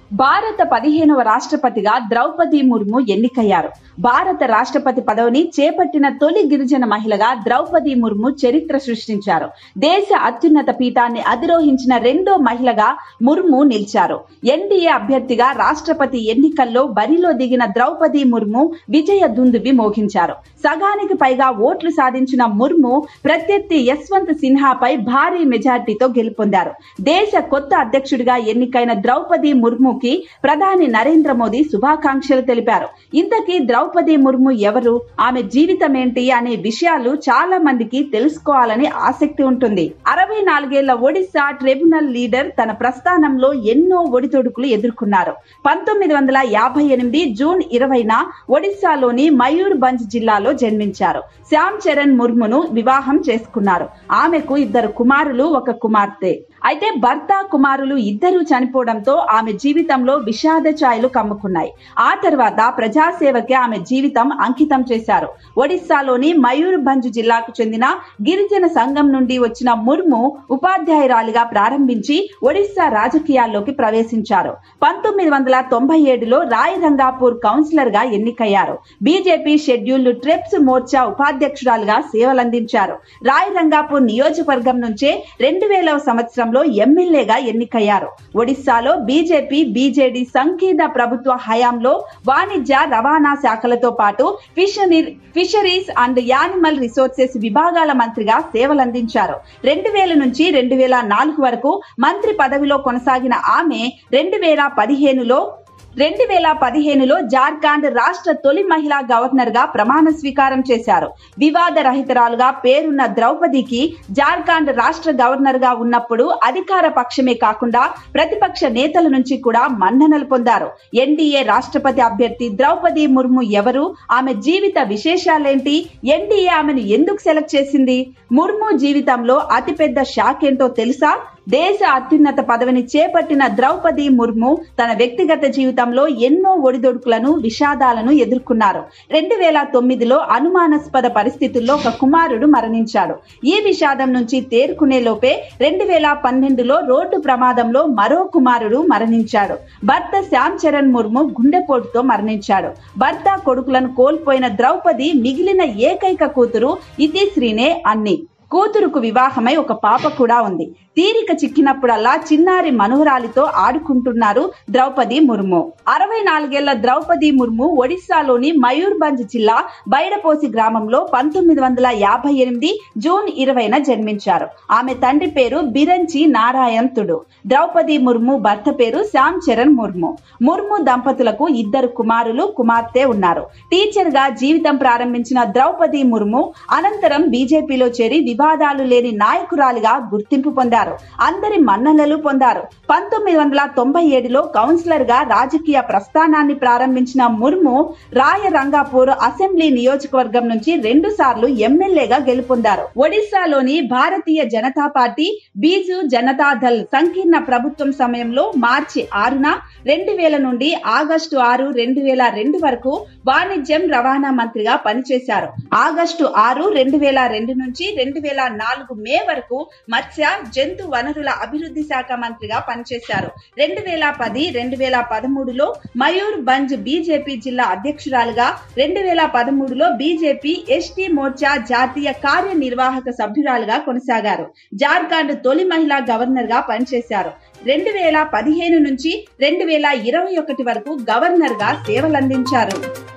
భారత పదిహేనవ రాష్ట్రపతిగా ద్రౌపది ముర్ము ఎన్నికయ్యారు భారత రాష్ట్రపతి పదవిని చేపట్టిన తొలి గిరిజన మహిళగా ద్రౌపది ముర్ము చరిత్ర సృష్టించారు దేశ అత్యున్నత పీఠాన్ని అధిరోహించిన రెండో మహిళగా ముర్ము నిలిచారు ఎన్డీఏ అభ్యర్థిగా రాష్ట్రపతి ఎన్నికల్లో బరిలో దిగిన ద్రౌపది ముర్ము విజయ దుందుబి మోగించారు సగానికి పైగా ఓట్లు సాధించిన ముర్ము ప్రత్యర్థి యశ్వంత్ సిన్హాపై భారీ మెజార్టీతో గెలుపొందారు దేశ కొత్త అధ్యక్షుడిగా ఎన్నికైన ద్రౌపది ముర్ముకి ప్రధాని నరేంద్ర మోదీ శుభాకాంక్షలు తెలిపారు ఇంతకీ ద్రౌపది ముర్ము ఎవరు ఆమె జీవితం ఏంటి అనే విషయాలు చాలా మందికి తెలుసుకోవాలని ఆసక్తి ఉంటుంది అరవై నాలుగేళ్ల ఒడిశా ట్రిబ్యునల్ లీడర్ తన ప్రస్థానంలో ఎన్నో ఒడితొడుకులు ఎదుర్కొన్నారు పంతొమ్మిది వందల యాభై ఎనిమిది జూన్ ఇరవైన ఒడిశాలోని మయూర్భంజ్ జిల్లాలో జన్మించారు శ్యామ్ చరణ్ ముర్మును వివాహం చేసుకున్నారు ఆమెకు ఇద్దరు కుమారులు ఒక కుమార్తె అయితే భర్త కుమారులు ఇద్దరూ చనిపోవడంతో ఆమె జీవితంలో విషాద ఛాయలు కమ్ముకున్నాయి ఆ తర్వాత ప్రజాసేవకి ఆమె జీవితం అంకితం చేశారు ఒడిశాలోని మయూర్భంజ్ జిల్లాకు చెందిన గిరిజన సంఘం నుండి వచ్చిన ముర్ము ఉపాధ్యాయురాలిగా ప్రారంభించి ఒడిశా రాజకీయాల్లోకి ప్రవేశించారు పంతొమ్మిది వందల తొంభై ఏడులో రాయ్ రంగాపూర్ కౌన్సిలర్ గా ఎన్నికయ్యారు బీజేపీ షెడ్యూల్డ్ ట్రెప్స్ మోర్చా ఉపాధ్యక్షురాలుగా సేవలందించారు రాయ్ రంగాపూర్ నియోజకవర్గం నుంచే రెండు వేలవ సంవత్సరంలో ఎమ్మెల్యేగా ఎన్నికయ్యారు ఒడిశాలో బీజేపీ బీజేడీ సంకీర్ణ ప్రభుత్వ హయాంలో వాణిజ్య రవాణా శాఖలతో పాటు fishery fisheries and animal resources విభాగాల మంత్రిగా సేవలందించారు రెండు వేల నుంచి రెండు వేల నాలుగు వరకు మంత్రి పదవిలో కొనసాగిన ఆమె రెండు వేల పదిహేనులో రెండు వేల పదిహేనులో జార్ఖండ్ రాష్ట్ర తొలి మహిళా గవర్నర్ గా ప్రమాణ స్వీకారం చేశారు వివాద రహితరాలుగా పేరున్న ద్రౌపదికి జార్ఖండ్ రాష్ట్ర గవర్నర్ గా ఉన్నప్పుడు అధికార పక్షమే కాకుండా ప్రతిపక్ష నేతల నుంచి కూడా మన్ననలు పొందారు ఎన్డీఏ రాష్ట్రపతి అభ్యర్థి ద్రౌపది ముర్ము ఎవరు ఆమె జీవిత విశేషాలేంటి ఎన్డీఏ ఆమెను ఎందుకు సెలెక్ట్ చేసింది ముర్ము జీవితంలో అతిపెద్ద షాక్ ఏంటో తెలుసా దేశ అత్యున్నత పదవిని చేపట్టిన ద్రౌపది ముర్ము తన వ్యక్తిగత జీవితంలో ఎన్నో ఒడిదొడుకులను విషాదాలను ఎదుర్కొన్నారు రెండు వేల తొమ్మిదిలో అనుమానాస్పద పరిస్థితుల్లో ఒక కుమారుడు మరణించాడు ఈ విషాదం నుంచి తేరుకునే లోపే రెండు వేల పన్నెండులో రోడ్డు ప్రమాదంలో మరో కుమారుడు మరణించాడు భర్త శ్యామ్ చరణ్ ముర్ము గుండెపోటుతో మరణించాడు భర్త కొడుకులను కోల్పోయిన ద్రౌపది మిగిలిన ఏకైక కూతురు ఇతిశ్రీనే అన్ని కూతురుకు వివాహమై ఒక పాప కూడా ఉంది తీరిక చిక్కినప్పుడల్లా చిన్నారి మనోహరాలితో ఆడుకుంటున్నారు ద్రౌపది ముర్ము అరవై నాలుగేళ్ల ద్రౌపది ముర్ము ఒడిశాలోని మయూర్భంజ్ జిల్లా బైడపోసి గ్రామంలో పంతొమ్మిది వందల యాభై ఎనిమిది జూన్ ఇరవైన జన్మించారు ఆమె తండ్రి పేరు బిరంచి నారాయణ్తుడు ద్రౌపది ముర్ము భర్త పేరు శ్యామ్ చరణ్ ముర్ము ముర్ము దంపతులకు ఇద్దరు కుమారులు కుమార్తె ఉన్నారు టీచర్ గా జీవితం ప్రారంభించిన ద్రౌపది ముర్ము అనంతరం బీజేపీలో చేరి వివాదాలు లేని నాయకురాలిగా గుర్తింపు పొందారు అందరి మన్ననలు పొందారు పంతొమ్మిది వందల తొంభై ఏడులో కౌన్సిలర్ గా రాజకీయ ప్రస్థానాన్ని ప్రారంభించిన ముర్ము రాయ రంగాపూర్ అసెంబ్లీ నియోజకవర్గం నుంచి రెండు సార్లు ఎమ్మెల్యేగా గెలుపొందారు ఒడిశాలోని భారతీయ జనతా పార్టీ బీజు జనతా దళ్ సంకీర్ణ ప్రభుత్వం సమయంలో మార్చి ఆరున రెండు వేల నుండి ఆగస్టు ఆరు రెండు వేల రెండు వరకు వాణిజ్యం రవాణా మంత్రిగా పనిచేశారు ఆగస్టు ఆరు రెండు వేల రెండు నుంచి రెండు వేల నాలుగు మే వరకు మత్స్య జంతు వనరుల అభివృద్ధి శాఖ మంత్రిగా పనిచేశారు రెండు వేల పది రెండు వేల పదమూడులో మయూర్ బంజ్ బీజేపీ జిల్లా అధ్యక్షురాలుగా రెండు వేల పదమూడులో బీజేపీ ఎస్టీ మోర్చా జాతీయ కార్యనిర్వాహక సభ్యురాలుగా కొనసాగారు జార్ఖండ్ తొలి మహిళా గవర్నర్ గా పనిచేశారు రెండు వేల పదిహేను నుంచి రెండు వేల ఇరవై ఒకటి వరకు గవర్నర్ గా సేవలందించారు